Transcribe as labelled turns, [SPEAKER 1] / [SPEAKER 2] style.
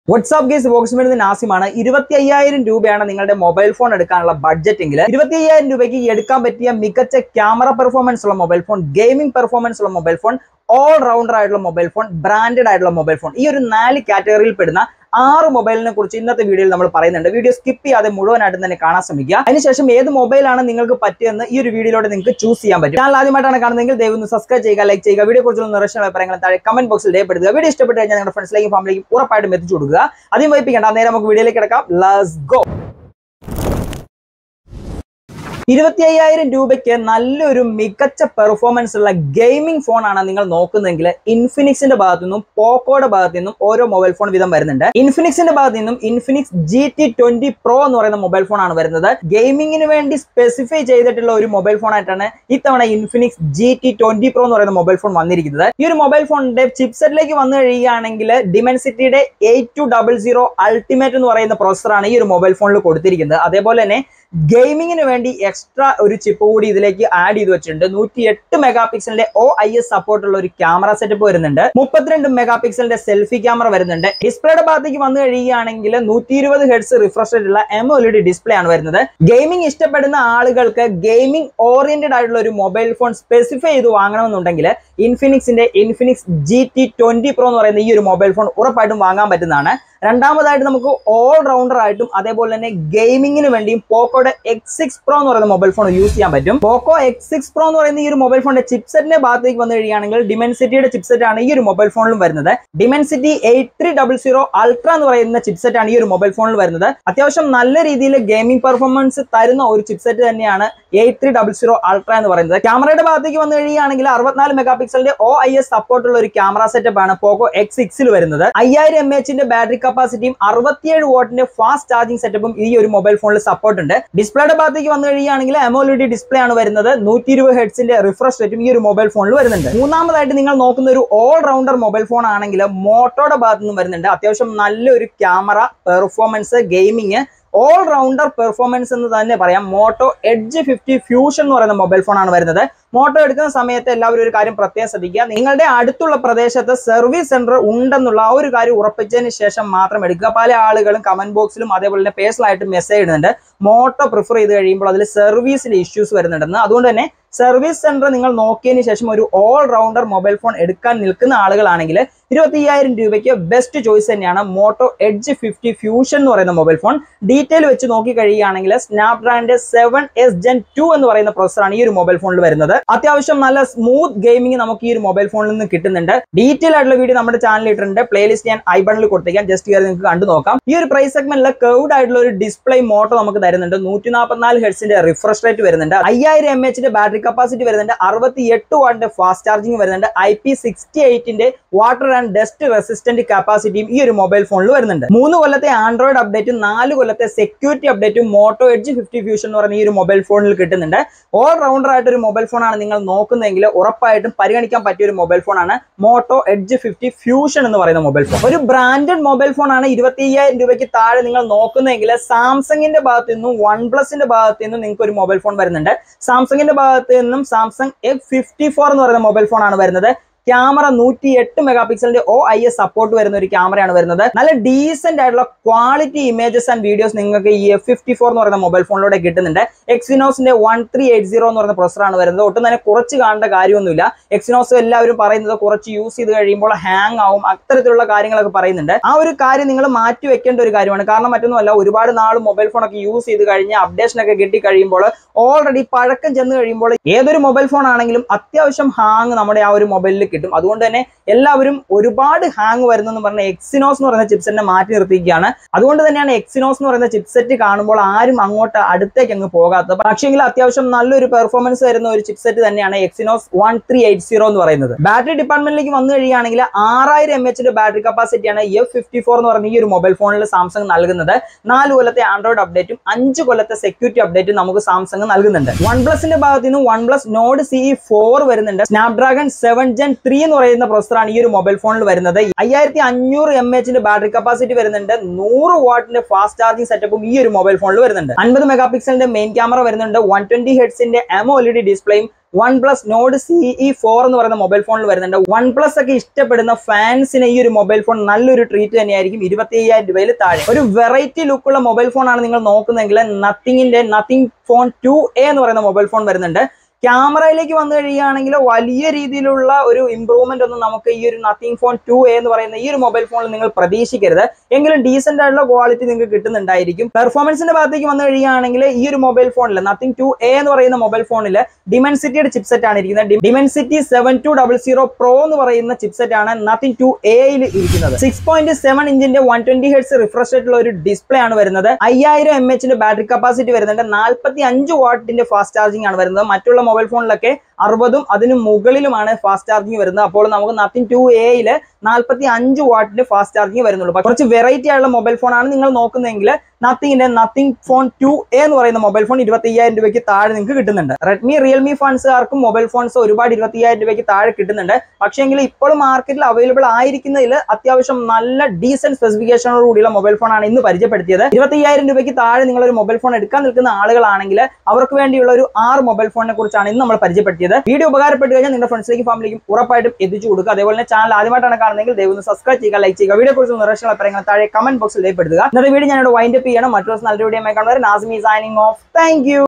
[SPEAKER 1] WhatsApp guys ബോക്സ്മെന്റ് നാസിമാണ് ഇരുപത്തി അയ്യായിരം രൂപയാണ് നിങ്ങളുടെ മൊബൈൽ ഫോൺ എടുക്കാനുള്ള ബഡ്ജറ്റ് എങ്കിൽ ഇരുപത്തി അയ്യായിരം രൂപയ്ക്ക് എടുക്കാൻ പറ്റിയ മികച്ച ക്യാമറ പെർഫോമൻസ് ഉള്ള മൊബൈൽ ഫോൺ ഗെയിമിംഗ് പെർഫോമൻസ് ഉള്ള മൊബൈൽ ഫോൺ ഓൾ റൗണ്ടർ ആയിട്ടുള്ള മൊബൈൽ ഫോൺ ബ്രാൻഡഡ് ആയിട്ടുള്ള മൊബൈൽ ഫോൺ ഈ ഒരു നാല് കാറ്റഗറിയിൽ പെടുന്ന ആറ് മൊബൈലിനെ കുറിച്ച് ഇന്നത്തെ വീഡിയോയിൽ നമ്മൾ പറയുന്നുണ്ട് വീഡിയോ സ്കിപ്പ് ചെയ്യാതെ മുഴുവനായിട്ടും തന്നെ കാണാൻ ശ്രമിക്കുക അതിനുശേഷം ഏത് മൊബൈലാണ് നിങ്ങൾക്ക് പറ്റിയെന്ന് ഈ ഒരു വീഡിയോയിലൂടെ നിങ്ങൾക്ക് ചൂസ് ചെയ്യാൻ പറ്റും ചാനൽ ആദ്യമായിട്ടാണ് കാണുന്നതെങ്കിൽ ദയവ് ഒന്ന് സബ്സ്ക്രൈബ് ചെയ്യുക ലൈക്ക് ചെയ്യുക വീഡിയോ കുറിച്ചുള്ള നിർദ്ദേശങ്ങൾ അഭിപ്രായങ്ങൾ താഴെ കമന്റ് ബോക്സിൽ രേഖപ്പെടുത്തുക വീഡിയോ ഇഷ്ടപ്പെട്ട് കഴിഞ്ഞാൽ നിങ്ങളുടെ ഫ്രണ്ട്സിലേക്കും ഫാമിലിക്കും ഉറപ്പായിട്ടും എത്തിച്ചു കൊടുക്കുക അധികം വൈപ്പിക്കേണ്ട നേരെ നമുക്ക് വീഡിയോയിലേക്ക് കിടക്കാം ലെറ്റ്സ് ഗോ ഇരുപത്തി അയ്യായിരം രൂപയ്ക്ക് നല്ലൊരു മികച്ച പെർഫോമൻസ് ഉള്ള ഗെയിമിംഗ് ഫോൺ ആണ് നിങ്ങൾ നോക്കുന്നതെങ്കിൽ ഇൻഫിനിക്സിന്റെ ഭാഗത്തു നിന്നും പോക്കോയുടെ ഭാഗത്തു നിന്നും ഓരോ മൊബൈൽ ഫോൺ വീതം വരുന്നുണ്ട് ഇൻഫിനിക്സിന്റെ ഭാഗത്തു നിന്നും Infinix G T twenty pro എന്ന് പറയുന്ന മൊബൈൽ ഫോൺ ആണ് വരുന്നത് ഗെയിമിങ്ങിന് വേണ്ടി സ്പെസിഫൈ ചെയ്തിട്ടുള്ള ഒരു മൊബൈൽ ഫോൺ ആയിട്ടാണ് ഇത്തവണ Infinix G T twenty pro എന്ന് പറയുന്ന മൊബൈൽ ഫോൺ വന്നിരിക്കുന്നത് ഈ ഒരു മൊബൈൽ ഫോണിന്റെ ചിപ്സെറ്റിലേക്ക് വന്നു കഴിയുകയാണെങ്കിൽ ഡിമെൻസിറ്റിയുടെ eight two double zero ultimate എന്ന് പറയുന്ന പ്രോസറാണ് ഈ ഒരു മൊബൈൽ ഫോണിൽ കൊടുത്തിരിക്കുന്നത് അതേപോലെ തന്നെ ഗെയിമിങ്ങിന് വേണ്ടി എക്സ്ട്രാ ഒരു ചിപ്പ് കൂടി ഇതിലേക്ക് ആഡ് ചെയ്ത് വെച്ചിട്ടുണ്ട് നൂറ്റി എട്ട് മെഗാ പിക്സലിന്റെ ഒ ഐ എസ് സപ്പോർട്ട് ഉള്ള ഒരു ക്യാമറ സെറ്റപ്പ് വരുന്നുണ്ട് മുപ്പത്തിരണ്ട് മെഗാ പിക്സലിന്റെ സെൽഫി ക്യാമറ വരുന്നുണ്ട് ഡിസ്പ്ലേയുടെ ഭാഗത്തേക്ക് വന്നു കഴിയുകയാണെങ്കിൽ നൂറ്റി ഇരുപത് ഹെഡ്സ് റിഫ്രഷ് ഉള്ള എമോലിഡ് ഡിസ്പ്ലേ ആണ് വരുന്നത് ഗെയിമിംഗ് ഇഷ്ടപ്പെടുന്ന ആളുകൾക്ക് ഗെയിമിംഗ് ഓറിയന്റഡ് ആയിട്ടുള്ള ഒരു മൊബൈൽ ഫോൺ സ്പെസിഫൈ ചെയ്ത് വാങ്ങണമെന്നുണ്ടെങ്കിൽ ഇൻഫിനിക്സിന്റെ Infinix G T twenty pro എന്ന് പറയുന്ന ഈ ഒരു മൊബൈൽ ഫോൺ ഉറപ്പായിട്ടും വാങ്ങാൻ പറ്റുന്നതാണ് രണ്ടാമതായിട്ട് നമുക്ക് ഓൾ റൗണ്ടർ ആയിട്ടും അതേപോലെ തന്നെ ഗെയിമിങ്ങിന് വേണ്ടിയും പോക്കോയുടെ എക്സ് സിക്സ് പ്രോ എന്ന് പറയുന്ന മൊബൈൽ ഫോൺ യൂസ് ചെയ്യാൻ പറ്റും പോക്കോ എക്സ് സിക്സ് പ്രോ എന്ന് പറയുന്ന ഈ ഒരു മൊബൈൽ ഫോണിന്റെ ചിപ്സെറ്റിന്റെ ഭാഗത്തേക്ക് വന്നു കഴിയുകയാണെങ്കിൽ ഡിമെൻസിറ്റിയുടെ ചിപ്സെറ്റ് ആണ് ഈ ഒരു മൊബൈൽ ഫോണിലും വരുന്നത് Dimensity eight three double zero ultra എന്ന് പറയുന്ന ചിപ്സെറ്റ് ആണ് ഈ ഒരു മൊബൈൽ ഫോണിൽ വരുന്നത് അത്യാവശ്യം നല്ല രീതിയിൽ ഗെയിമിംഗ് പെർഫോമൻസ് തരുന്ന ഒരു ചിപ്സെറ്റ് തന്നെയാണ് eight three double zero ultra എന്ന് പറയുന്നത് ക്യാമറയുടെ ഭാഗത്തേക്ക് വന്നു കഴിയുകയാണെങ്കിൽ അറുപത്തിനാല് മെഗാ പിക്സലിന്റെ ഒ ഐ എസ് സപ്പോർട്ട് ഉള്ള ഒരു ക്യാമറ സെറ്റപ്പ് ആണ് പോക്കോ എക്സ് സിക്സിൽ വരുന്നത് അയ്യായിരം എം എച്ചിന്റെ ബാറ്ററി കപ്പാസിറ്റിയും അറുപത്തിയേഴ് വോട്ടിന്റെ ഫാസ്റ്റ് ചാർജിംഗ് സെറ്റപ്പും ഈ ഒരു മൊബൈൽ ഫോണിൽ സപ്പോർട്ട് ഉണ്ട് ഡിസ്പ്ലേയുടെ ഭാഗത്തേക്ക് വന്നു കഴിയുകയാണെങ്കിൽ അമോലിഡി ഡിസ്പ്ലേ ആണ് വരുന്നത് നൂറ്റി ഇരുപത് ഹെഡ്സിന്റെ റിഫ്രഷ് റേറ്റും ഈ ഒരു മൊബൈൽ ഫോണിൽ വരുന്നുണ്ട് മൂന്നാമതായിട്ട് നിങ്ങൾ നോക്കുന്ന ഒരു ഓൾ റൗണ്ടർ മൊബൈൽ ഫോൺ ആണെങ്കിൽ മോട്ടോയുടെ ഭാഗത്തു നിന്നും വരുന്നുണ്ട് അത്യാവശ്യം നല്ലൊരു camera performance gaming all rounder performance എന്ന് തന്നെ പറയാം മോട്ടോ എഡ്ജ് ഫിഫ്റ്റി ഫ്യൂഷൻ എന്ന് പറയുന്ന മൊബൈൽ ഫോൺ ആണ് വരുന്നത് മോട്ടോ എടുക്കുന്ന സമയത്ത് എല്ലാവരും ഒരു കാര്യം പ്രത്യേകം ശ്രദ്ധിക്കുക നിങ്ങളുടെ അടുത്തുള്ള പ്രദേശത്ത് സർവീസ് സെന്റർ ഉണ്ടെന്നുള്ള ആ ഒരു കാര്യം ഉറപ്പിച്ചതിന് ശേഷം മാത്രം എടുക്കുക പല ആളുകളും കമന്റ് ബോക്സിലും അതേപോലെ തന്നെ പേഴ്സണലായിട്ട് മെസ്സേജ് ഇടുന്നുണ്ട് മോട്ടോ പ്രിഫർ ചെയ്ത് കഴിയുമ്പോൾ അതിൽ സർവീസിൽ ഇഷ്യൂസ് വരുന്നുണ്ടെന്ന് അതുകൊണ്ട് തന്നെ സർവീസ് സെന്റർ നിങ്ങൾ നോക്കിയതിന് ശേഷം ഒരു ഓൾ റൗണ്ടർ മൊബൈൽ ഫോൺ എടുക്കാൻ നിൽക്കുന്ന ആളുകളാണെങ്കിൽ ഇരുപത്തി അയ്യായിരം രൂപയ്ക്ക് ബെസ്റ്റ് ചോയ്സ് തന്നെയാണ് മോട്ടോ എഡ്ജ് ഫിഫ്റ്റി ഫ്യൂഷൻ എന്ന് പറയുന്ന മൊബൈൽ ഫോൺ ഡീറ്റെയിൽ വെച്ച് നോക്കി കഴിയുകയാണെങ്കിൽ സ്നാപ്ഡ്രാഗന്റെ സെവൻ എസ് ജെൻ ടു എന്ന് പറയുന്ന പ്രോസറാണ് ഈ ഒരു മൊബൈൽ ഫോണിൽ വരുന്നത് അത്യാവശ്യം നല്ല സ്മൂത്ത് ഗെയിമിംഗ് നമുക്ക് ഈ ഒരു മൊബൈൽ ഫോണിൽ നിന്ന് കിട്ടുന്നുണ്ട് ഡീറ്റെയിൽ ആയിട്ടുള്ള വീഡിയോ നമ്മുടെ ചാനലിൽ ഇട്ടിട്ടുണ്ട് പ്ലേലിസ്റ്റ് ഞാൻ ഐ ബട്ടണിൽ കൊടുത്തേക്കാം ജസ്റ്റ് കയറി നിങ്ങൾക്ക് കണ്ടു നോക്കാം ഈ ഒരു പ്രൈസ് സെഗ്മെന്റിൽ കൗഡ് ആയിട്ടുള്ള ഒരു ഡിസ്പ്ലേ മോട്ടോ നമുക്ക് തരുന്നുണ്ട് നൂറ്റി നാൽപ്പത്തിനാല് ഹെഡ്സിന്റെ റിഫ്രഷ് റേറ്റ് വരുന്നുണ്ട് അയ്യായിരം എം എച്ചിന്റെ ബാറ്ററി കപ്പാസിറ്റി വരുന്നുണ്ട് അറുപത്തി എട്ട് വാട്ടിന്റെ ഫാസ്റ്റ് ചാർജിംഗ് വരുന്നുണ്ട് ഐ പി സിക്സ്റ്റി എയ്റ്റിന്റെ വാട്ടർ ആൻഡ് ഡസ്റ്റ് റെസിസ്റ്റന്റ് കപ്പാസിറ്റിയും ഈ ഒരു മൊബൈൽ ഫോണിൽ വരുന്നുണ്ട് മൂന്ന് കൊല്ലത്തെ ആൻഡ്രോയിഡ് അപ്ഡേറ്റും നാല് കൊല്ലത്തെ സെക്യൂരിറ്റി അപ്ഡേറ്റും മോട്ടോ എഡ്ജ് ഫിഫ്റ്റി ഫ്യൂഷൻ എന്ന് പറയുന്ന ഈ ഒരു മൊബൈൽ ഫോണിൽ കിട്ടുന്നുണ്ട് ഓൾ റൗണ്ടർ ആയിട്ട് ഒരു മൊബൈൽ ഫോണാണ് നിങ്ങൾ നോക്കുന്നതെങ്കിൽ ഉറപ്പായിട്ടും പരിഗണിക്കാൻ പറ്റിയ ഒരു മൊബൈൽ ഫോണാണ് മോട്ടോ എഡ്ജ് ഫിഫ്റ്റി ഫ്യൂഷൻ എന്ന് പറയുന്ന മൊബൈൽ ഫോൺ ഒരു ബ്രാൻഡഡ് മൊബൈൽ ഫോണാണ് ഇരുപത്തി അയ്യായിരം രൂപയ്ക്ക് താഴെ നിങ്ങൾ നോക്കുന്നതെങ്കിൽ സാംസങ്ങിന്റെ ഭാഗത്ത് നിന്നും വൺ പ്ലസിന്റെ ഭാഗത്ത് നിന്നും നിങ്ങൾക്ക് ഒരു മൊബൈൽ ഫോൺ വരുന്നുണ്ട് സാംസങ്ങിന്റെ ഭാഗത്ത് നിന്നും സാംസങ് എഫ് ഫിഫ്റ്റി ഫോർ എന്ന് പറയുന്ന മൊബൈൽ ഫോണാണ് വരുന്നത് ക്യാമറ നൂറ്റി എട്ട് മെഗാ പിക്സലിന്റെ ഒ ഐ എസ് സപ്പോർട്ട് വരുന്ന ഒരു ക്യാമറയാണ് വരുന്നത് നല്ല ഡീസെന്റ് ആയിട്ടുള്ള ക്വാളിറ്റി ഇമേജസ് ആൻഡ് വീഡിയോസ് നിങ്ങൾക്ക് ഈ എഫ് ഫിഫ്റ്റി ഫോർ എന്ന് പറയുന്ന മൊബൈൽ ഫോണിലൂടെ കിട്ടുന്നുണ്ട് എക്സിനോസിന്റെ വൺ ത്രീ എയ്റ്റ് സീറോ എന്ന് പറയുന്ന പ്രൊസറാണ് വരുന്നത് ഒട്ടും തന്നെ കുറച്ച് കാണേണ്ട കാര്യമൊന്നുമില്ല എക്സിനോസ് എല്ലാവരും പറയുന്നത് കുറച്ച് യൂസ് ചെയ്ത് കഴിയുമ്പോൾ ഹാങ് ആവും അത്തരത്തിലുള്ള കാര്യങ്ങളൊക്കെ പറയുന്നുണ്ട് ആ ഒരു കാര്യം നിങ്ങൾ മാറ്റി വെക്കേണ്ട ഒരു കാര്യമാണ് കാരണം മറ്റൊന്നുമല്ല ഒരുപാട് നാൾ മൊബൈൽ ഫോണൊക്കെ യൂസ് ചെയ്ത് കഴിഞ്ഞ് അപ്ഡേഷൻ ഒക്കെ കിട്ടി കഴിയുമ്പോൾ ഓൾറെഡി പഴക്കം ചെന്ന് കഴിയുമ്പോൾ ഏതൊരു മൊബൈൽ ഫോൺ ആണെങ്കിലും അത്യാവശ്യം ഹാങ് നമ്മുടെ ആ ഒരു മൊബൈലിൽ കിട്ടും അതുകൊണ്ട് തന്നെ എല്ലാവരും ഒരുപാട് ഹാങ് വരുന്നെന്ന് പറഞ്ഞ എക്സിനോസ് എന്ന് പറയുന്ന ചിപ്സെറ്റിനെ മാറ്റി നിർത്തിയിരിക്കുകയാണ് അതുകൊണ്ട് തന്നെയാണ് എക്സിനോസ് എന്ന് പറയുന്ന ചിപ്സെറ്റ് കാണുമ്പോൾ ആരും അങ്ങോട്ട് അടുത്തേക്ക് അങ്ങ് പോകാത്തത് പക്ഷേങ്കിൽ അത്യാവശ്യം നല്ലൊരു പെർഫോമൻസ് വരുന്ന ഒരു ചിപ്സെറ്റ് തന്നെയാണ് Exynos one three eight zero എന്ന് പറയുന്നത് ബാറ്ററി ഡിപ്പാർട്ട്മെന്റിലേക്ക് വന്നു കഴിയുകയാണെങ്കിൽ ആറായിരം എം എച്ചിന്റെ ബാറ്ററി കപ്പാസിറ്റിയാണ് എഫ് ഫിഫ്റ്റി ഫോർ എന്ന് പറയുന്ന ഈ ഒരു മൊബൈൽ ഫോണിൽ സാംസങ് നൽകുന്നത് നാല് കൊല്ലത്തെ ആൻഡ്രോയിഡ് അപ്ഡേറ്റും അഞ്ച് കൊല്ലത്തെ സെക്യൂരിറ്റി അപ്ഡേറ്റും നമുക്ക് സാംസങ് നൽകുന്നുണ്ട് വൺ പ്ലസിന്റെ ഭാഗത്ത് നിന്ന് OnePlus Nord C four വരുന്നുണ്ട് സ്നാപ്ഡ്രാഗൺ സെവൻ ജെൻ ത്രീ എന്ന് പറയുന്ന പ്രൊസറാണ് ഈ ഒരു മൊബൈൽ ഫോണിൽ വരുന്നത് അയ്യായിരത്തി അഞ്ഞൂറ് എം എച്ചിന്റെ ബാറ്ററി കപ്പാസിറ്റി വരുന്നുണ്ട് നൂറ് വാട്ടിന്റെ ഫാസ്റ്റ് ചാർജിംഗ് സെറ്റപ്പും ഈ ഒരു മൊബൈൽ ഫോണിൽ വരുന്നുണ്ട് അൻപത് മെഗാ പിക്സലിന്റെ മെയിൻ ക്യാമറ വരുന്നുണ്ട് വൺ ട്വന്റി ഹെഡ്സിന്റെ എമോ എൽ ഡി ഡിസ്പ്ലേയും OnePlus Nord CE four എന്ന് പറയുന്ന മൊബൈൽ ഫോണിൽ വരുന്നുണ്ട് വൺ പ്ലസ് ഒക്കെ ഇഷ്ടപ്പെടുന്ന ഫാൻസിന് ഈ ഒരു മൊബൈൽ ഫോൺ നല്ലൊരു ട്രീറ്റ് തന്നെയായിരിക്കും ഇരുപത്തി അയ്യായിരം രൂപയിൽ താഴെ ഒരു വെറൈറ്റി ലുക്കുള്ള മൊബൈൽ ഫോൺ ആണ് നിങ്ങൾ നോക്കുന്നതെങ്കിൽ നത്തിങ്ങിന്റെ നത്തിങ് ഫോൺ ടു എ എന്ന് പറയുന്ന മൊബൈൽ ഫോൺ വരുന്നുണ്ട് ക്യാമറയിലേക്ക് വന്നു കഴിയുകയാണെങ്കിൽ വലിയ രീതിയിലുള്ള ഒരു ഇമ്പ്രൂവ്മെന്റ് ഒന്നും നമുക്ക് ഈ ഒരു നത്തിങ് ഫോൺ ടു എ എന്ന് പറയുന്ന ഈ ഒരു മൊബൈൽ ഫോണിൽ നിങ്ങൾ പ്രതീക്ഷിക്കരുത് എങ്കിലും ഡീസെന്റ് ആയിട്ടുള്ള ക്വാളിറ്റി നിങ്ങൾക്ക് കിട്ടുന്നുണ്ടായിരിക്കും പെർഫോമൻസിന്റെ ഭാഗത്തേക്ക് വന്നു കഴിയുകയാണെങ്കിൽ ഈ ഒരു മൊബൈൽ ഫോണിൽ നത്തിങ് ടു എ എന്ന് പറയുന്ന മൊബൈൽ ഫോണിൽ ഡിമെൻസിറ്റിയുടെ ചിപ്സെറ്റ് ആണ് ഇരിക്കുന്നത് Dimensity seven two double zero pro എന്ന് പറയുന്ന ചിപ്സെറ്റ് ആണ് നത്തിങ് ടു എയിൽ ഇരിക്കുന്നത് സിക്സ് പോയിന്റ് സെവൻ ഇഞ്ചിന്റെ വൺ ട്വന്റി ഹെഡ്സ് റിഫ്രഷ് ആയിട്ടുള്ള ഒരു ഡിസ്പ്ലേ ആണ് വരുന്നത് അയ്യായിരം എം എച്ചിന്റെ ബാറ്ററി കപ്പാസിറ്റി വരുന്നുണ്ട് നാൽപ്പത്തി അഞ്ച് വാട്ടിന്റെ ഫാസ്റ്റ് ചാർജിംഗ് ആണ് വരുന്നത് മറ്റുള്ള മൊബൈൽ ഫോണിലൊക്കെ അറുപതും അതിന് മുകളിലുമാണ് ഫാസ്റ്റ് ചാർജിങ് വരുന്നത് അപ്പോൾ നമുക്ക് നത്തിങ് ടു എയില് നാൽപ്പത്തി അഞ്ച് വാട്ടിന്റെ ഫാസ്റ്റ് ചാർജിങ് വരുന്നുള്ളൂ പക്ഷേ കുറച്ച് വെറൈറ്റി ആയുള്ള മൊബൈൽ ഫോൺ ആണ് നിങ്ങൾ നോക്കുന്നതെങ്കിൽ നത്തിങ്ങിന്റെ നത്തിങ് ഫോൺ ടു എ എന്ന് പറയുന്ന മൊബൈൽ ഫോൺ ഇരുപത്തി അയ്യായിരം രൂപയ്ക്ക് താഴെ നിങ്ങൾക്ക് കിട്ടുന്നുണ്ട് റെഡ്മി റിയൽമി ഫാൻസുകാർക്കും മൊബൈൽ ഫോൺസ് ഒരുപാട് ഇരുപത്തി അയ്യായിരം രൂപയ്ക്ക് താഴെ കിട്ടുന്നുണ്ട് പക്ഷേങ്കിൽ ഇപ്പോൾ മാർക്കറ്റിൽ അവൈലബിൾ ആയിരിക്കുന്നതിൽ അത്യാവശ്യം നല്ല ഡീസന്റ് സ്പെസിഫിക്കേഷനോട് കൂടിയുള്ള മൊബൈൽ ഫോൺ ആണ് ഇന്ന് പരിചയപ്പെടുത്തിയത് ഇരുപത്തി അയ്യായിരം രൂപയ്ക്ക് താഴെ നിങ്ങൾ ഒരു മൊബൈൽ ഫോൺ എടുക്കാൻ നിൽക്കുന്ന ആളുകളാണെങ്കിൽ അവർക്ക് വേണ്ടിയുള്ള ഒരു ആറ് മൊബൈൽ ഫോണിനെ കുറിച്ചാണ് ഇന്ന് നമ്മൾ പരിചയപ്പെടുത്തിയത് വീഡിയോ ഉപകാരപ്പെട്ട് കഴിഞ്ഞാൽ നിങ്ങളുടെ ഫ്രണ്ട്സിലേക്കും ഫാമിലിക്കും ഉറപ്പായിട്ടും എത്തിച്ചു കൊടുക്കുക അതേപോലെ തന്നെ ചാനൽ ആദ്യമായിട്ടാണ് കാണുന്നതെങ്കിൽ ദയവ് ഒന്ന് സബ്സ്ക്രൈബ് ചെയ്യുക ലൈക്ക് ചെയ്യുക വീഡിയോ കുറിച്ച് നിർദ്ദേശങ്ങൾ പറയുന്നത് താഴെ കമന്റ് ബോക്സിൽ രേഖപ്പെടുത്തുക ഇന്നത്തെ വീഡിയോ ഞാനിവിടെ വൈൻഡപ്പ് ചെയ്യണം മറ്റൊരു ദിവസം നല്ല വീഡിയോ കാണുന്നവരെ Nasimi signing off thank U